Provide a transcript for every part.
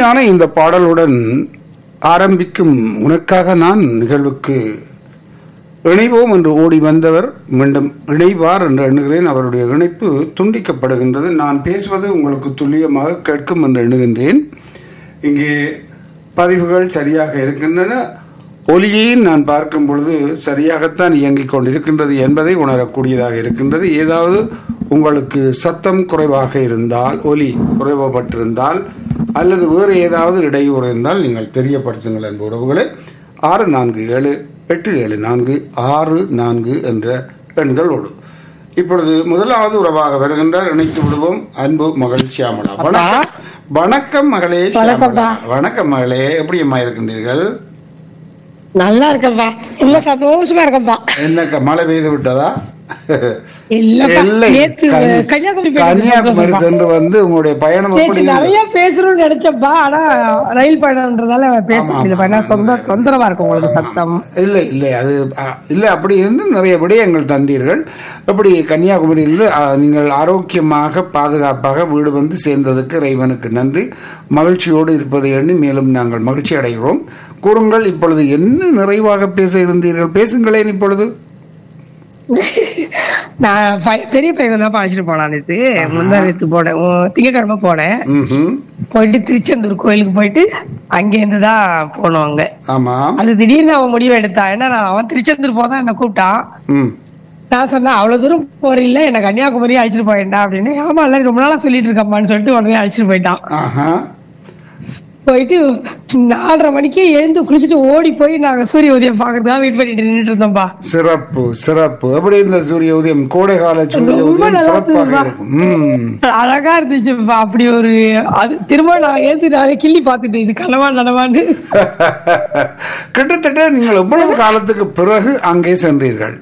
இனிமையான இந்த பாடலுடன் ஆரம்பிக்கும் உனக்காக நான் நிகழ்வுக்கு இணைவோம் என்று ஓடி வந்தவர் மீண்டும் இணைவார் என்று எண்ணுகிறேன் அவருடைய இணைப்பு துண்டிக்கப்படுகின்றது நான் பேசுவது உங்களுக்கு துல்லியமாக கேட்கும் என்று எண்ணுகின்றேன் இங்கே பதிவுகள் சரியாக இருக்கின்றன ஒலியையும் நான் பார்க்கும் பொழுது சரியாகத்தான் இயங்கிக் கொண்டிருக்கின்றது என்பதை உணரக்கூடியதாக இருக்கின்றது ஏதாவது உங்களுக்கு சத்தம் குறைவாக இருந்தால் ஒலி குறைவப்பட்டிருந்தால் அல்லது வேறு ஏதாவது இடையூறு இருந்தால் நீங்கள் தெரியப்படுத்துங்கள் என்ப உறவுகளை ஆறு நான்கு ஏழு எட்டு ஏழு நான்கு ஆறு நான்கு என்ற எண்களோடு இப்பொழுது முதலாவது உறவாக வருகின்றார் இணைத்து விடுவோம் அன்பு மகள் சியாமலா வணக்கம் வணக்கம் மகளே சியாமலா வணக்கம் மகளே எப்படி அம்மா இருக்கின்றீர்கள் நல்லா இருக்கேன்ப்பா ரொம்ப சந்தோஷமா இருக்கேன்ப்பா என்ன மழை பெய்து விட்டதா இல்லப்பா இல்லை நேத்து கன்னியா- கன்னியாகுமரி போயிட்டு கன்னியாகுமரி சந்தோஷம்ப்பா. சென்று வந்து உங்களுடைய பயணம் எப்படி நேத்து இருந்தது? நிறைய பேசணும்னு நினைச்சப்பா ஆனா ரயில் பயணம்ன்றதால பேச முடியலப்பா ஏன்னா சொந்த தொந்தரவா இருக்கும் உங்களுக்கு சத்தம் இல்லை இல்லை அது அ, இல்லை அப்படி இருந்து நிறைய விடயங்கள் தந்தீர்கள் அப்படி கன்னியாகுமரியிலிருந்து அ, நீங்கள் ஆரோக்கியமாக பாதுகாப்பாக வீடு வந்து சேர்ந்ததுக்கு இறைவனுக்கு நன்றி மகிழ்ச்சியோடு இருப்பதை எண்ணி மேலும் நாங்கள் மகிழ்ச்சி அடைகிறோம் கூறுங்கள் இப்பொழுது என்ன நிறைவாக பேச இருந்தீர்கள் பேசுங்களேன் இப்பொழுது நான் பை- பெரிய பையன் தான் அழைச்சிட்டு போனான் நேத்து முந்தா நேத்து போனேன் உ- திங்கட்கிழமை போனேன் ம்ஹும். போயிட்டு திருச்செந்தூர் கோயிலுக்கு போயிட்டு அங்க இருந்து தான் போனோம் அங்க ஆமாம் அது திடீர்னு அவன் முடிவு எடுத்தான் ஏன்னா நான் அவன் திருச்செந்தூர் போதான் என்ன கூப்பிட்டான் ம் நான் சொன்னேன் அவ்வளவு தூரம் போறீல்ல என்ன கன்னியாகுமரி அழைச்சிட்டு போயிட்டா அப்படின்னு ஆமா இல்ல ரொம்ப நாளா சொல்லிட்டு இருக்கம்மான்னு சொல்லிட்டு உடனே அழைச்சிட்டு போயிட்டான் ஆஹா போயிட்டு நாலரை மணிக்கே எழுந்து குளிச்சுட்டு ஓடி போய் நாங்க சூரிய உதயம் பாக்குறதுக்காக வெயிட் பண்ணிட்டு நின்னுட்டு இருந்தோம்பா சிறப்பு சிறப்பு எப்படி இருந்த சூரிய உதயம் கோடை கால சூரிய ரொம்ப உதயம் நல்லா சிறப்பாக இருந்ததுப்பா. இருக்கும் ம் அழகா இருந்துச்சுப்பா அப்படி ஒரு அது திரும்ப நான் எழுந்து நான் கிள்ளி பார்த்துட்டு இது கனவா நனவான்னு கிட்டத்தட்ட நீங்கள் எவ்வளவு காலத்துக்கு பிறகு அங்கே சென்றீர்கள்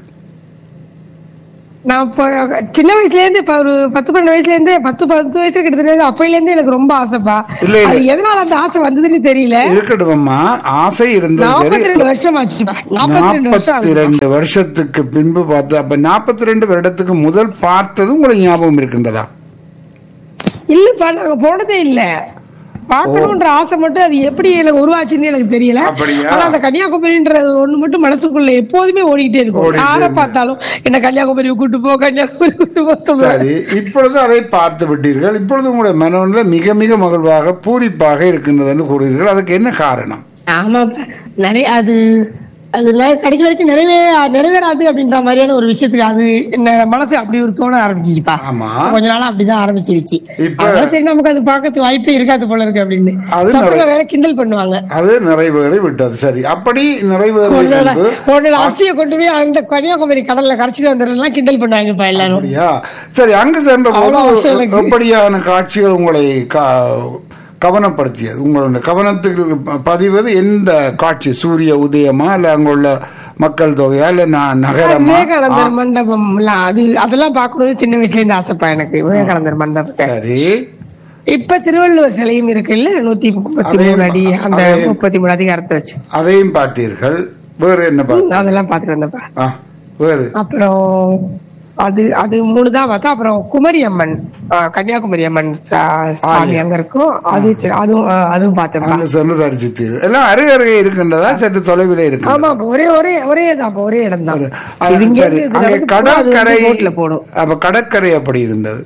நான் இப்போ சின்ன வயசுல இருந்து இப்ப ஒரு பத்து பன்னெண்டு வயசுல இருந்து பத்து பத்து வயசுல கிட்டத்தட்ட அப்பையில இருந்து எனக்கு ரொம்ப ஆசைப்பா இல்ல, இல்ல. அது எதனால அந்த ஆசை வந்ததுன்னு தெரியல இருக்கட்டும் அம்மா ஆசை இருந்தது நாற்பத்தி சரி ரெண்டு வருஷம் ஆச்சுப்பா நாற்பத்தி ரெண்டு வருஷம் நாற்பத்தி ஆகுது ரெண்டு வருஷத்துக்கு பின்பு பார்த்து அப்ப நாற்பத்தி ரெண்டு வருடத்துக்கு முதல் பார்த்தது உங்களுக்கு ஞாபகம் இருக்கின்றதா இல்லப்பா நாங்க போனதே இல்ல பார்க்கணும்ன்ற ஆசை மட்டும் அது எப்படி எனக்கு உருவாச்சுன்னு எனக்கு தெரியல அப்படியா? ஆனா அந்த கன்னியாகுமரின்றது ஒண்ணு மட்டும் மனசுக்குள்ள எப்போதுமே ஓடிக்கிட்டே இருக்கும் ஓடிட்டே யாரை இருக்கும். பார்த்தாலும் என்ன கன்னியாகுமரி கூட்டு போ கன்னியாகுமரி கூட்டு போ சொல்லுவாங்க. சரி இப்பொழுது அதை பார்த்து விட்டீர்கள் இப்பொழுது உங்களுடைய மனநிலை மிக மிக மகிழ்வாக பூரிப்பாக இருக்கின்றது என்று கூறுகிறீர்கள் அதுக்கு என்ன காரணம் ஆமாப்பா நிறைய அது அது நெ- கடைசி வரைக்கும் நிறைவே நிறைவேறாது அப்படின்ற மாதிரியான ஒரு விஷயத்துக்கு அது என்ன மனசு அப்படி ஒரு தோண ஆரம்பிச்சிச்சுப்பா ஆமா கொஞ்ச நாளா அப்படிதான் ஆரம்பிச்சிருச்சு இப்ப- அதனால சரி நமக்கு அது பார்க்கறது வாய்ப்பே இருக்காது போல இருக்கு அப்படின்னு அது பசங்க வேற கிண்டல் பண்ணுவாங்க அது நிறைவேறி விட்டது சரி அப்படி நிறைவேறிய உன்னோட பின்பு உன்னோட அஸ்தியை கொண்டு போய் அந்த கன்னியாகுமரி கடல்ல கரைச்சிட்டு வந்துடலாம் கிண்டல் பண்ணாங்கப்பா எல்லாரும் அப்படியா சரி அங்கு சென்ற அவ்வளவு போது அவசரம் எனக்கு. எப்படியான காட்சிகள் உங்களை கா- கவனப்படுத்தியது உங்களுடைய கவனத்துக்கு பதிவது எந்த காட்சி சூரிய உதயமா இல்ல அங்குள்ள மக்கள் தொகையா இல்ல ந- நகரமா விவேகானந்தர் மண்டபம் அது அதெல்லாம் பார்க்கணும் சின்ன வயசுல இருந்து ஆசைப்பா எனக்கு விவேகானந்தர் மண்டபத்தை சரி இப்ப திருவள்ளுவர் சிலையும் இருக்குல்ல நூத்தி முப்பத்தி மூணு அதையும் அடி அந்த அதையும் முப்பத்தி மூணு அதிகாரத்தை வச்சு அதையும் பார்த்தீர்கள் வேறு என்ன பார்த்து அதெல்லாம் பாத்துட்டு வந்தப்பா ஆ, வேறு அப்புறம் அது அது மூணு தான் பார்த்தா அப்புறம் குமரி அம்மன் ஆ, கன்னியாகுமரி அம்மன் சா- சாமி அங்க இருக்கும் அது சரி, அதுவும் ஆ, அதுவும் பார்த்தேன்ப்பா அங்கு சென்று தரிசித்தீர்கள் எல்லாம் அருகே அருகே இருக்கின்றதா சற்று தொலைவில் இருக்கு ஆமா ஒரே ஒரே ஒரே தான் ஒரே இடம் தான் இது இங்க சரி இருந்து அங்கே இதுல வந்து கடற்கரை அது வந்து ரோட்ல போடும் அப்ப கடற்கரை அப்படி இருந்தது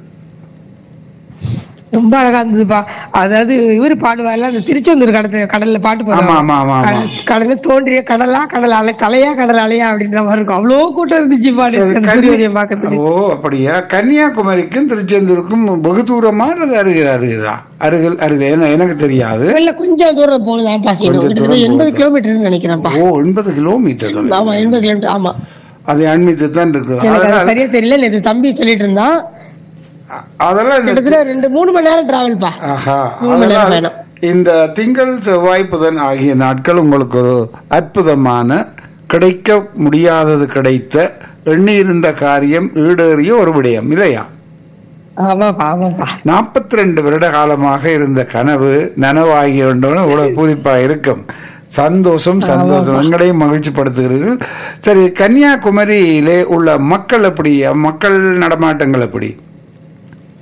ரொம்ப அழகா இருந்ததுப்பா அதாவது இவரு பாடுவார்ல அந்த திருச்செந்தூர் கடத்துல கடல்ல பாட்டு ஆமா, ஆமா, ஆமா, ஆமா. கடல தோன்றிய கடலா கடல் அலை தலையா கடல் அலையா அப்படின்ற மாதிரி இருக்கும் அவ்வளவு கூட்டம் இருந்துச்சு பாடு சரி, அந்த கன்னி- சூரிய பாக்கிறதுக்கு ஓ அப்படியா கன்னியாகுமரிக்கும் திருச்செந்தூருக்கும் வெகு தூரமா அல்லது அருகில் அருகிறா அருகில் அருகில் என்ன எனக்கு தெரியாது இல்ல கொஞ்சம் தூரம் போகலாம் பாசி கொஞ்சம் கிட்டத்தட்ட தூரம் எண்பது கிலோமீட்டர் நினைக்கிறேன்ப்பா ஓ எண்பது கிலோமீட்டர் தொலைவு. ஆமா எண்பது கிலோமீட்டர் ஆமா அதை அண்மித்து தான் இருக்குது எனக்கு அது அதெல்லாம் சரியா தெரியல நேத்து தம்பி சொல்லிட்டு இருந்தான் அதெல்லாம் இந்த கிட்டத்தட்ட ரெண்டு மூணு மணி நேரம் டிராவல்ப்பா ஆஹா மூணு மணி நேரம் அதனால் பயணம். இந்த திங்கள் செவ்வாய் புதன் ஆகிய நாட்கள் உங்களுக்கு ஒரு அற்புதமான கிடைக்க முடியாதது கிடைத்த எண்ணியிருந்த காரியம் ஈடேறிய ஒரு விடயம் இல்லையா ஆமாப்பா ஆமாப்பா நாற்பத்தி ரெண்டு வருட காலமாக இருந்த கனவு நனவாகி வேண்டும் இவ்வளவு பூரிப்பா இருக்கும் சந்தோஷம் சந்தோஷம் எங்களையும் மகிழ்ச்சிப்படுத்துகிறீர்கள் சரி கன்னியாகுமரியிலே உள்ள மக்கள் எப்படி மக்கள் நடமாட்டங்கள் எப்படி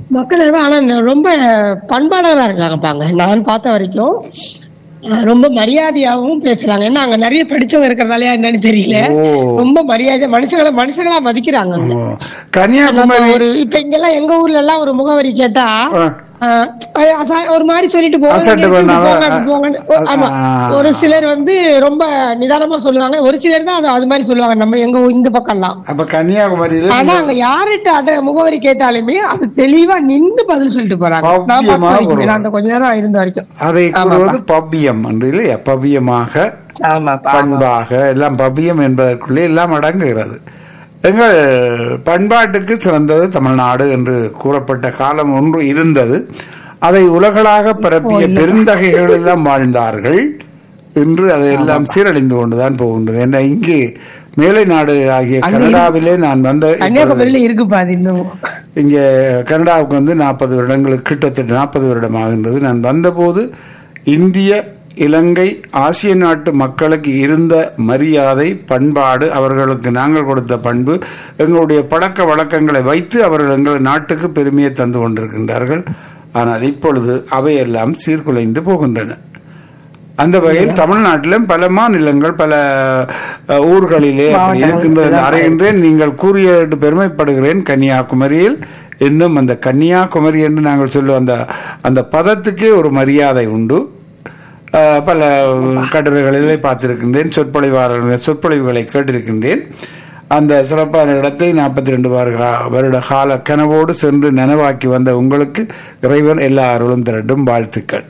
மக்கள் எல்லாரும் ஆனா ந- ரொம்ப பண்பாடலா இருக்காங்கப்பாங்க நான் பார்த்த வரைக்கும் அஹ், ரொம்ப மரியாதையாவும் பேசுறாங்க ஏன்னா அங்க நிறைய படிச்சவங்க இருக்கிறதாலயா என்னன்னு தெரியல ஓ. ரொம்ப மரியாதை மனுஷங்களை மனுஷங்களா மதிக்கிறாங்க அங்க. ஓ. நம்ம கன்னியாகுமரி ஒரு இப்ப இங்கெல்லாம் எங்க ஊர்ல எல்லாம் ஒரு முகவரி கேட்டா ஆ. ஆஹ், அசா- ஒரு மாதிரி சொல்லிட்டு போவாங்க, அசட்டு இங்க இருந்து பண்ணாம, போங்க, அப்படி போங்கன்னு. ஒ- ஆமா ஆ. ஒரு சிலர் வந்து ரொம்ப நிதானமா சொல்லுவாங்க ஒரு சிலர் தான் அது அது மாதிரி சொல்லுவாங்க நம்ம எங்க ஊ- இந்த பக்கம்லாம் அப்ப கன்னியாகுமரியில ஆனா அங்க யார்கிட்ட அட முகவரி கேட்டாலுமே அது தெளிவா நின்னு பதில் சொல்லிட்டு போறாங்க நான் பவ்யமா பார்த்த வரைக்கும் வருவாங்க. நான் அந்த கொஞ்ச நேரம் இருந்த வரைக்கும் அதை கூறுவது பவ்யம் என்று இல்லையா பவ்யமாக ஆமாப்பா பண்பாக எல்லாம் பவ்யம் என்பதற்குள்ளே எல்லாம் அடங்குகிறது எங்கள் பண்பாட்டுக்கு சிறந்தது தமிழ்நாடு என்று கூறப்பட்ட காலம் ஒன்று இருந்தது அதை உலகளாக பரப்பிய பெருந்தகைகள் எல்லாம் வாழ்ந்தார்கள் இன்று அதையெல்லாம் சீரழிந்து கொண்டுதான் போகின்றது என்ன இங்கே மேலை நாடு ஆகிய கனடாவிலே நான் வந்த கன்னியாகுமரியில இருக்குப்பா அது இன்னும் இங்கே கனடாவுக்கு வந்து நாற்பது வருடங்களுக்கு கிட்டத்தட்ட நாற்பது வருடம் ஆகின்றது நான் வந்தபோது இந்திய இலங்கை ஆசிய நாட்டு மக்களுக்கு இருந்த மரியாதை பண்பாடு அவர்களுக்கு நாங்கள் கொடுத்த பண்பு எங்களுடைய பழக்க வழக்கங்களை வைத்து அவர்கள் எங்கள் நாட்டுக்கு பெருமையை தந்து கொண்டிருக்கின்றார்கள் ஆனால் இப்பொழுது அவையெல்லாம் சீர்குலைந்து போகின்றன அந்த வகையில் தமிழ்நாட்டிலும் பல மாநிலங்கள் பல அஹ், ஊர்களிலே அப்படி இருக்கின்றது என்று அறிகின்றேன் நீங்கள் கூறிய பெருமைப்படுகிறேன் கன்னியாகுமரியில் இன்னும் அந்த கன்னியாகுமரி என்று நாங்கள் சொல்லுவோம் அந்த அந்த பதத்துக்கே ஒரு மரியாதை உண்டு அஹ், பல கட்டுரைகளிலே பார்த்திருக்கின்றேன் சொற்பொழிவாளர்கள் சொற்பொழிவுகளை கேட்டிருக்கின்றேன் அந்த சிறப்பான இடத்தை நாற்பத்தி ரெண்டு வருட கால கனவோடு சென்று நனவாக்கி வந்த உங்களுக்கு இறைவன் எல்லா அருளும் திரட்டும் வாழ்த்துக்கள்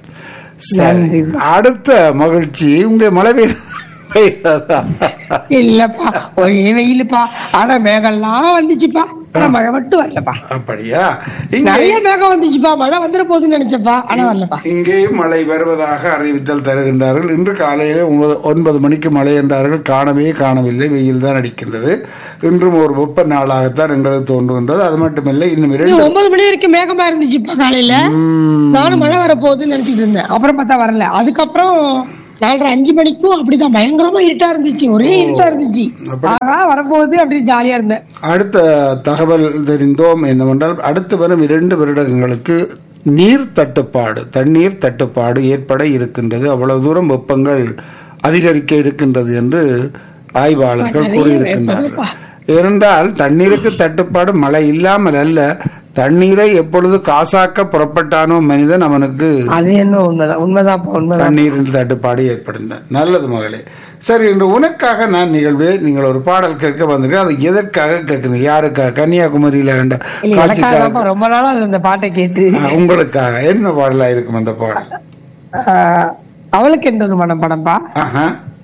சரி அடுத்த மகிழ்ச்சி உங்க மழை பெய்த பெய்யாதா இல்லப்பா ஒரே வெயிலுப்பா ஆனா மேகம்லாம் வந்துச்சுப்பா ஆனா மழை மட்டும் வரலப்பா அப்படியா இங்கே நிறைய மேகம் வந்துச்சுப்பா மழை வந்துட போகுதுன்னு நினைச்சப்பா ஆனா வரலப்பா இங்கேயும் மழை வருவதாக அறிவித்தல் தருகின்றார்கள் இன்று காலையில் ஒன்பது ஒன்பது மணிக்கு மழை என்றார்கள் காணவே காணவில்லை வெயில் தான் அடிக்கின்றது இன்றும் ஒரு வெப்ப நாளாகத்தான் எங்களுக்கு தோன்றுகின்றது அது மட்டுமில்லை இன்னும் இது இரண்டு ஒன்பது மணி வரைக்கும் மேகமா இருந்துச்சுப்பா காலையில நானும் மழை வர போகுதுன்னு நினைச்சிட்டு இருந்தேன் அப்புறம் பார்த்தா வரல அதுக்கப்புறம் நாலரை அஞ்சு மணிக்கும் அப்படிதான் பயங்கரமா இருட்டா இருந்துச்சு ஒரே இருட்டா இருந்துச்சு ஆகா வரப்போகுது அப்படின்னு ஜாலியா இருந்தேன் அடுத்த தகவல் தெரிந்தோம் என்னவென்றால் அடுத்து வரும் இரண்டு வருடங்களுக்கு நீர் தட்டுப்பாடு தண்ணீர் தட்டுப்பாடு ஏற்பட இருக்கின்றது அவ்வளவு தூரம் வெப்பங்கள் அதிகரிக்க இருக்கின்றது என்று ஆய்வாளர்கள் கூறியிருக்கின்றார்கள் ஏனென்றால் தண்ணீருக்கு தட்டுப்பாடு மழை இல்லாமல் அல்ல தண்ணீரை எப்பொழுது காசாக்க புறப்பட்டானோ மனிதன் அவனுக்கு அது என்ன உண்மைதான் உண்மைதான்ப்பா உண்மைதான் தண்ணீரின் தட்டுப்பாடு ஏற்படுத்த நல்லது மகளே சரி இன்று உனக்காக நான் நிகழ்வே நீங்கள் ஒரு பாடல் கேட்க வந்திருக்கேன் அது எதற்காக கேட்குறீங்க யாருக்காக கன்னியாகுமரியில கண்ட இல்ல காட்சிக்காக எனக்காகப்பா ரொம்ப நாளா அந்த பாட்டை கேட்டு ஆ, உங்களுக்காக என்ன பாடலா இருக்கும் அந்த பாடல் ஆஹ், அவளுக்கு என்ற ஒரு மனம் படம்பா ஆஹா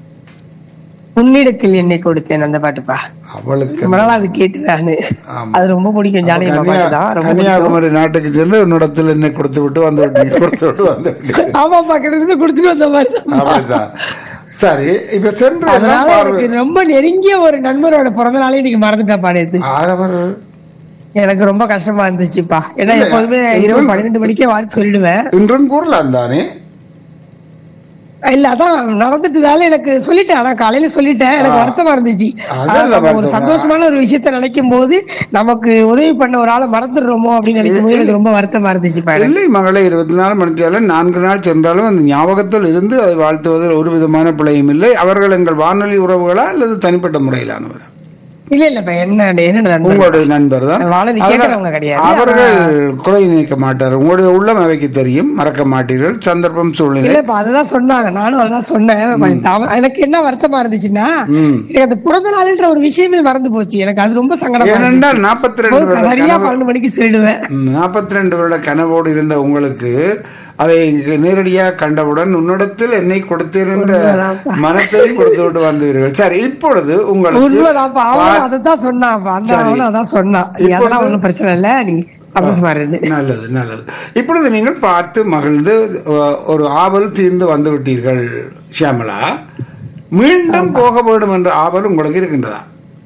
உன்னிடத்தில் என்னை கொடுத்தேன் அந்த பாட்டுப்பா அவளுக்கு ரொம்ப நாளா அது கேட்டு நானு ஆமா. அது ரொம்ப பிடிக்கும் ஜானகி அம்மா பாட்டு தான் ரொம்ப கன்னியாகுமரி நாட்டுக்கு சென்று உன்னிடத்தில் என்னை கொடுத்து விட்டு வந்து விட்டீங்க கொடுத்து விட்டு வந்து விட்டீங்க ஆமாப்பா கிட்டத்தட்ட கொடுத்துட்டு வந்த மாதிரி தான் அப்படிதான் சரி இப்ப சென்று எல்லாம் அதனால பார்வை- எனக்கு ரொம்ப நெருங்கிய ஒரு நண்பரோட பிறந்த நாளே இன்னைக்கு மறந்துட்டா பாடியது ஆரவர் எனக்கு ரொம்ப கஷ்டமா இருந்துச்சுப்பா ஏன்னா எப்போதுமே இரவு பன்னிரெண்டு மணிக்கே வாழ்த்து சொல்லிடுவேன் இன்றும் கூறலாம் தானே இல்ல அதான் நடந்துட்டு வேலை எனக்கு சொல்லிட்டேன் ஆனா காலையில சொல்லிட்டேன் எனக்கு வருத்தமா இருந்துச்சு அதெல்லாம் ஆனா, நம்ம ஒரு வருத்தமா? சந்தோஷமான ஒரு விஷயத்த நினைக்கும் போது நமக்கு உதவி பண்ண ஒரு ஆளை மறந்துடுறோமோ அப்படின்னு நினைக்கும் போது எனக்கு ரொம்ப வருத்தமா இருந்துச்சுப்பா எனக்கு. இல்லை மகளே இருபத்தி நாலு மணித்தாலும் நான்கு நாள் சென்றாலும் அந்த ஞாபகத்தில் இருந்து அதை வாழ்த்துவதில் ஒரு விதமான பிழையும் இல்லை அவர்கள் எங்கள் வானொலி உறவுகளா அல்லது தனிப்பட்ட முறையிலானவரா இல்ல இல்லப்பா என்ன என்ன நண்பர் உங்களுடைய நண்பர் தான் வானதி கேட்கறவங்க கிடையாது அவர்கள் குறை நினைக்க மாட்டார் உங்களுடைய உள்ளம் அவைக்கு தெரியும் மறக்க மாட்டீர்கள் சந்தர்ப்பம் சூழ்நிலை இல்லப்பா அதுதான் சொன்னாங்க நானும் அதான் சொன்னேன் கொஞ்சம் தாம- எனக்கு என்ன வருத்தமா இருந்துச்சுன்னா ம். எனக்கு அந்த பிறந்த நாளுன்ற ஒரு விஷயமே மறந்து போச்சு எனக்கு அது ரொம்ப சங்கடமா இருந்துச்சு. ஏனென்றால் நாற்பத்தி ரெண்டு வருட சரியா கனவு பன்னெண்டு மணிக்கு சொல்லிடுவேன் நாற்பத்தி ரெண்டு வருட கனவோடு இருந்த உங்களுக்கு அதை நேரடியாக கண்டவுடன் உன்னிடத்தில் என்னை கொடுத்தேன் என்ற மனத்தை கொடுத்து விட்டு வந்தீர்கள் சரி இப்பொழுது உங்களுக்கு உண்மைதான்ப்பா அவனும் அதைத்தான் சொன்னான்ப்பா அந்த அவனும் அதான் சொன்னான் நீ அதெல்லாம் ஒண்ணும் பிரச்சனை இல்ல நீ சந்தோஷமா இருந்து நல்லது நல்லது இப்பொழுது நீங்கள் பார்த்து மகிழ்ந்து அஹ், ஒரு ஆவல் தீர்ந்து வந்து விட்டீர்கள் ஷியாமலா மீண்டும் போக வேண்டும் என்ற ஆவல் உங்களுக்கு இருக்கின்றதா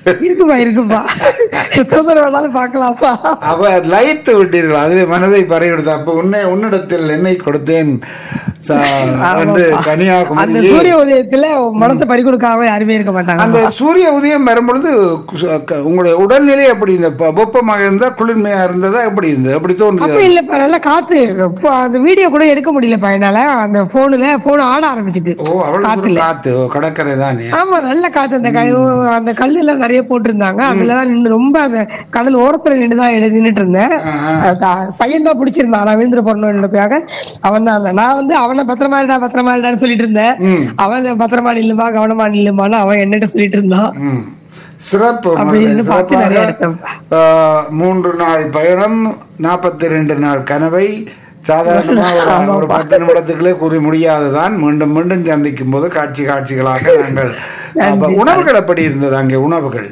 இருக்குப்பா இருக்குப்பா எத்தனை பேர் வேணாலும் பாக்கலாம்ப்பா அவ லயித்து விட்டீர்கள் அதிலே மனதை பறையெடுத்து அப்ப உன்னை உன்னிடத்தில் என்னை கொடுத்தேன் ச- என்று அந்த கன்னியாகுமரி சூரிய உதயத்துல மனசை பறி கொடுக்காம யாருமே இருக்க மாட்டாங்க அந்த சூரிய உதயம் வரும்பொழுது கு- க- உங்களுடைய உடல்நிலை எப்படி இந்த ப- வெப்பமாக இருந்தா குளிர்மையா இருந்ததா எப்படி இருந்தது அப்படி தோன்றுது அப்ப இல்லப்பா நல்லா காத்து அப்ப அந்த வீடியோ கூட எடுக்க முடியலப்பா என்னால அந்த போனுல போன் ஆட ஆரம்பிச்சிட்டு ஓ அவ்வளவு காத்து ஓ, கடற்கரை தானே ஆமா நல்ல காத்து அந்த க- அந்த கல்லு எல்லாம் நிறைய போட்டிருந்தாங்க அதுலதான் நின்று ரொம்ப அந்த கடல் ஓரத்துல நின்றுதான் நின்னுட்டு இருந்தேன் பையன் தான் பிடிச்சிருந்தான் நான் விழுந்துட போறணுன்றதுக்காக அவன் தான் அந்த- நான் வந்து அவனை பத்திரமா இருடா பத்திரமா இருடான்னு சொல்லிட்டு இருந்தேன் அவன் பத்திரமா நில்லுமா கவனமா நில்லுமான்னு அவன் என்னட்ட சொல்லிட்டு இருந்தான் ம். சிறப்பு அப்படி மகளே, இருந்து பார்த்து சிறப்பாக, நிறைய எடுத்தோம். ஆ, மூன்று நாள் பயணம் நாற்பத்தி ரெண்டு நாள் கனவை சாதாரணமாக ஒரு- ஒரு பத்து நிமிடத்துக்குள்ளே கூறி முடியாதுதான் மீண்டும் மீண்டும் சந்திக்கும் போது காட்சி காட்சிகளாக நாங்கள் அப்ப உணவுகள் எப்படி இருந்தது அங்கே உணவுகள்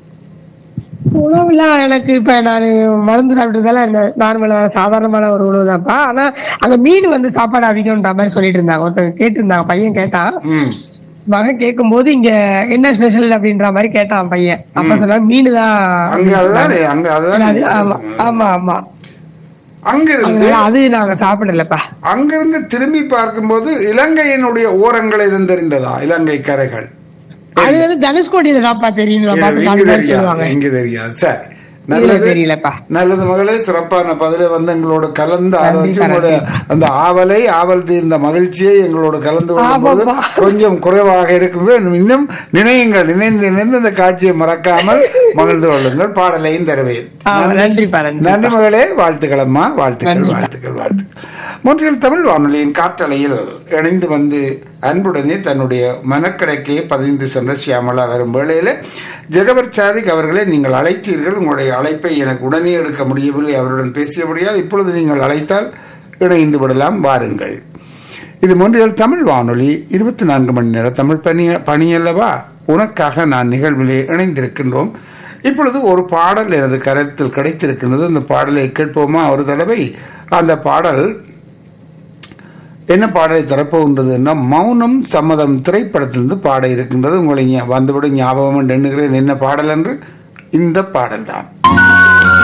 உணவுலாம் எனக்கு இப்ப நான் மருந்து சாப்பிட்டதால நார்மலா சாதாரணமான ஒரு உணவு தான்ப்பா ஆனா அங்க மீன் வந்து சாப்பாடு அதிகம்ன்ற மாதிரி சொல்லிட்டு இருந்தாங்க ஒருத்தங்க கேட்டிருந்தாங்க பையன் கேட்டான் ம் மகன் கேட்கும்போது இங்க என்ன ஸ்பெஷல் அப்படின்ற மாதிரி கேட்டான் பையன் அப்ப சொன்னா மீன் தான் அங்க அதுதான் அங்க அதுதான் அது- ஆமா ஆமா ஆமா அங்கிருந்து அதனால அது நாங்க சாப்பிடலப்பா அங்கிருந்து திரும்பி பார்க்கும்போது இலங்கையினுடைய ஓரங்கள் எதுவும் தெரிந்ததா இலங்கை கரைகள் அது வந்து தனுஷ்கோடியில தான்ப்பா தெரியும் இங்க பார்த்து அந்த மாதிரி சொல்லுவாங்க தெரியாது இங்க தெரியாது சரி இதுல நல்லது தெரியலப்பா நல்லது மகளே சிறப்பான பதிலை வந்து எங்களோட கலந்து ஆலோசிச்சு உங்களுடைய அந்த ஆவலை ஆவல் தீர்ந்த மகிழ்ச்சியை எங்களோட கலந்து கொள்ளும்போது ஆமாப்பா. கொஞ்சம் குறைவாக இருக்கும்போது இன்னும் நினையுங்கள் நினைந்து நினைந்து இந்த காட்சியை மறக்காமல் மகிழ்ந்து கொள்ளுங்கள் பாடலையும் தருவேன் ஆ, நன்றிப்பா நன்றி நன்றி மகளே வாழ்த்துக்கள் அம்மா வாழ்த்துக்கள் வாழ்த்துக்கள் வாழ்த்துக்கள் மூன்றில் தமிழ் வானொலியின் காற்றலையில் இணைந்து வந்து அன்புடனே தன்னுடைய மனக்கிடக்கையை பதிந்து சென்ற சியாமலா வரும் வேளையில் ஜெகவர் சாதிக் அவர்களை நீங்கள் அழைத்தீர்கள் உங்களுடைய அழைப்பை எனக்கு உடனே எடுக்க முடியவில்லை அவருடன் பேசியபடியால் இப்பொழுது நீங்கள் அழைத்தால் இணைந்து விடலாம் வாருங்கள் இது மூன்றில் தமிழ் வானொலி இருபத்தி நான்கு மணி நேர தமிழ் பணி பணியல்லவா உனக்காக நான் நிகழ்விலே இணைந்திருக்கின்றோம் இப்பொழுது ஒரு பாடல் எனது கருத்தில் கிடைத்திருக்கின்றது அந்த பாடலை கேட்போமா ஒரு தடவை அந்த பாடல் என்ன பாடலை தரப்போகின்றதுன்னா மௌனம் சம்மதம் திரைப்படத்திலிருந்து பாட இருக்கின்றது உங்களை ஞா- வந்துவிட ஞாபகம் என்று எண்ணுகிறேன் என்ன பாடல் என்று இந்த பாடல்தான்